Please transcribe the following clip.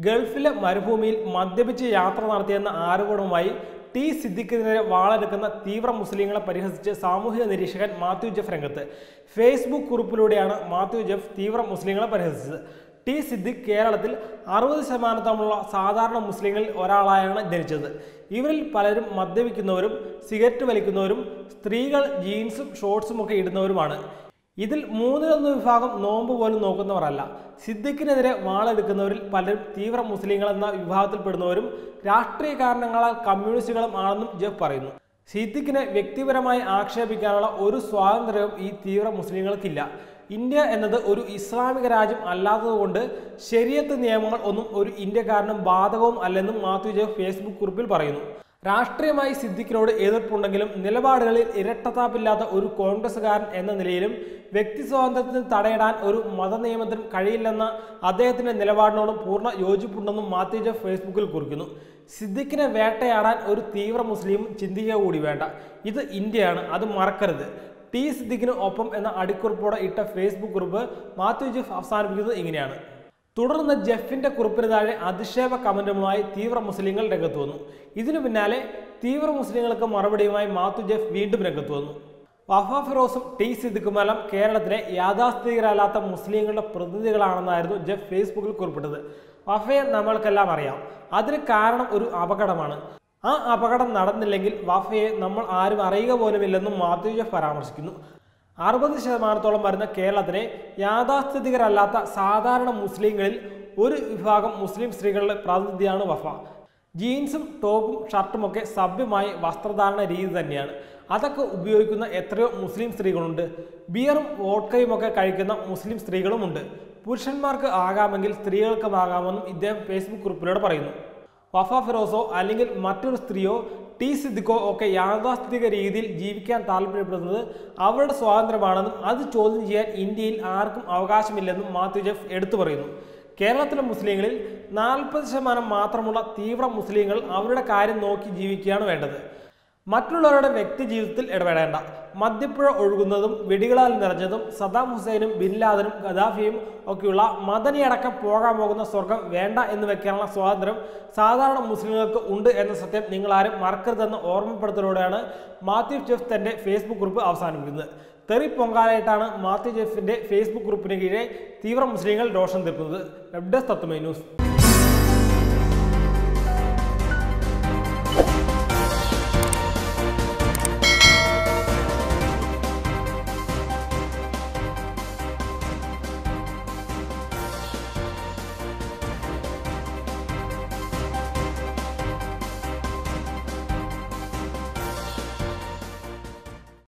ഗൾഫിലെ മരുഭൂമിയിൽ മദ്യപിച്ച് യാത്ര നടത്തിയെന്ന ആരോപണവുമായി ടി സിദ്ദിഖിനെതിരെ വാളെടുക്കുന്ന തീവ്ര മുസ്ലിങ്ങളെ പരിഹസിച്ച് സാമൂഹിക നിരീക്ഷകൻ മാത്യു ജെഫ് രംഗത്ത് ഫേസ്ബുക്ക് കുറിപ്പിലൂടെയാണ് മാത്യു ജെഫ് തീവ്ര മുസ്ലിങ്ങളെ പരിഹസിച്ചത് ടി സിദ്ദിഖ് കേരളത്തിൽ അറുപത് ശതമാനത്തോളമുള്ള സാധാരണ മുസ്ലിങ്ങളിൽ ഒരാളായാണ് ജനിച്ചത് ഇവരിൽ പലരും മദ്യപിക്കുന്നവരും സിഗരറ്റ് വലിക്കുന്നവരും സ്ത്രീകൾ ജീൻസും ഷോർട്സും ഒക്കെ ഇടുന്നവരുമാണ് ഇതിൽ മൂന്നിലൊന്ന് വിഭാഗം നോമ്പ് പോലും നോക്കുന്നവരല്ല സിദ്ദിഖിനെതിരെ വാളെടുക്കുന്നവരിൽ പലരും തീവ്ര മുസ്ലിങ്ങൾ എന്ന വിഭാഗത്തിൽപ്പെടുന്നവരും രാഷ്ട്രീയ കാരണങ്ങളാൽ കമ്മ്യൂണിസ്റ്റുകളും ആണെന്നും ജെഫ് പറയുന്നു സിദ്ദിഖിനെ വ്യക്തിപരമായി ആക്ഷേപിക്കാനുള്ള ഒരു സ്വാതന്ത്ര്യവും ഈ തീവ്ര മുസ്ലിങ്ങൾക്കില്ല ഇന്ത്യ എന്നത് ഒരു ഇസ്ലാമിക രാജ്യം അല്ലാത്തതുകൊണ്ട് ശരിയത്ത് നിയമങ്ങൾ ഒന്നും ഒരു ഇന്ത്യക്കാരനും ബാധകവും അല്ലെന്നും മാത്യു ജെഫ് ഫേസ്ബുക്ക് കുറിപ്പിൽ പറയുന്നു രാഷ്ട്രീയമായി സിദ്ദിഖിനോട് എതിർപ്പുണ്ടെങ്കിലും നിലപാടുകളിൽ ഇരട്ടത്താപ്പില്ലാത്ത ഒരു കോൺഗ്രസ്സുകാരൻ എന്ന നിലയിലും വ്യക്തി സ്വാതന്ത്ര്യത്തിന് തടയിടാൻ ഒരു മതനിയമത്തിനും കഴിയില്ലെന്ന അദ്ദേഹത്തിന്റെ നിലപാടിനോടും പൂർണ്ണ യോജിപ്പുണ്ടെന്നും മാത്യു ജെഫ് ഫേസ്ബുക്കിൽ കുറിക്കുന്നു സിദ്ദിഖിനെ വേട്ടയാടാൻ ഒരു തീവ്ര മുസ്ലിം ചിന്തിക്കുക കൂടി വേണ്ട ഇത് ഇന്ത്യയാണ് അത് മറക്കരുത് ടി സിദ്ദിഖിന് ഒപ്പം എന്ന അടിക്കുറിപ്പോടെ ഇട്ട ഫേസ്ബുക്ക് കുറിപ്പ് മാത്യു ജെഫ് അവസാനിപ്പിക്കുന്നത് ഇങ്ങനെയാണ് തുടർന്ന് ജെഫിന്റെ കുറിപ്പിന് താഴെ അധിക്ഷേപ കമന്റുമായി തീവ്ര മുസ്ലിങ്ങൾ രംഗത്ത് വന്നു ഇതിനു പിന്നാലെ തീവ്ര മുസ്ലിങ്ങൾക്ക് മറുപടിയുമായി മാത്തു ജെഫ് വീണ്ടും രംഗത്ത് വന്നു വഫ ഫിറോസും ടി സിദ്ദിഖുമെല്ലാം കേരളത്തിലെ യാഥാസ്ഥിതികരല്ലാത്ത മുസ്ലിങ്ങളുടെ പ്രതിനിധികളാണെന്നായിരുന്നു ജെഫ് ഫേസ്ബുക്കിൽ കുറിപ്പിട്ടത് വഫയെ നമ്മൾക്കെല്ലാം അറിയാം അതിന് കാരണം ഒരു അപകടമാണ് ആ അപകടം നടന്നില്ലെങ്കിൽ വഫയെ നമ്മൾ ആരും അറിയുക പോലുമില്ലെന്നും മാത്യു ജെഫ് പരാമർശിക്കുന്നു അറുപത് ശതമാനത്തോളം വരുന്ന കേരളത്തിലെ യാഥാസ്ഥിതികരല്ലാത്ത സാധാരണ മുസ്ലിങ്ങളിൽ ഒരു വിഭാഗം മുസ്ലിം സ്ത്രീകളുടെ പ്രാതിനിധ്യമാണ് വഫ ജീൻസും ടോപ്പും ഷർട്ടും ഒക്കെ സഭ്യമായ വസ്ത്രധാരണ രീതി തന്നെയാണ് അതൊക്കെ ഉപയോഗിക്കുന്ന എത്രയോ മുസ്ലിം സ്ത്രീകളുണ്ട് ബിയറും വോഡ്കയും ഒക്കെ കഴിക്കുന്ന മുസ്ലിം സ്ത്രീകളുമുണ്ട് പുരുഷന്മാർക്ക് ആകാമെങ്കിൽ സ്ത്രീകൾക്കും ആകാമെന്നും ഇദ്ദേഹം ഫേസ്ബുക്ക് കുറിപ്പിലൂടെ പറയുന്നു വഫ ഫിറോസോ അല്ലെങ്കിൽ മറ്റൊരു സ്ത്രീയോ ടി സിദ്ദിഖോ ഒക്കെ യാഥാസ്ഥിതിക രീതിയിൽ ജീവിക്കാൻ താല്പര്യപ്പെടുന്നത് അവരുടെ സ്വാതന്ത്ര്യമാണെന്നും അത് ചോദ്യം ചെയ്യാൻ ഇന്ത്യയിൽ ആർക്കും അവകാശമില്ലെന്നും മാത്യു ജെഫ് എടുത്തു പറയുന്നു കേരളത്തിലെ മുസ്ലിങ്ങളിൽ നാൽപ്പത് ശതമാനം മാത്രമുള്ള തീവ്ര മുസ്ലിങ്ങൾ അവരുടെ കാര്യം നോക്കി ജീവിക്കുകയാണ് വേണ്ടത് മറ്റുള്ളവരുടെ വ്യക്തി ജീവിതത്തിൽ ഇടപെടേണ്ട മദ്യപ്പുഴ ഒഴുകുന്നതും വെടികളാൽ നിറഞ്ഞതും സദാം ഹുസൈനും ബിൻ ലാദനും ഗദാഫിയും ഒക്കെയുള്ള മദനിയടക്കം പോകാൻ പോകുന്ന സ്വർഗം വേണ്ട എന്ന് വെക്കാനുള്ള സ്വാതന്ത്ര്യം സാധാരണ മുസ്ലിങ്ങൾക്ക് ഉണ്ട് എന്ന സത്യം നിങ്ങളാരും മറക്കരുതെന്ന ഓർമ്മപ്പെടുത്തലോടെയാണ് മാത്യു ജെഫ് തന്റെ ഫേസ്ബുക്ക് കുറിപ്പ് അവസാനിപ്പിക്കുന്നത് തെറി പൊങ്കാലായിട്ടാണ് മാത്യു ജെഫിന്റെ ഫേസ്ബുക്ക് കുറിപ്പിന് കീഴെ തീവ്ര മുസ്ലിങ്ങൾ രോഷം തീർക്കുന്നത് വെബ് ഡെസ്ക് തത്വമൈ ന്യൂസ്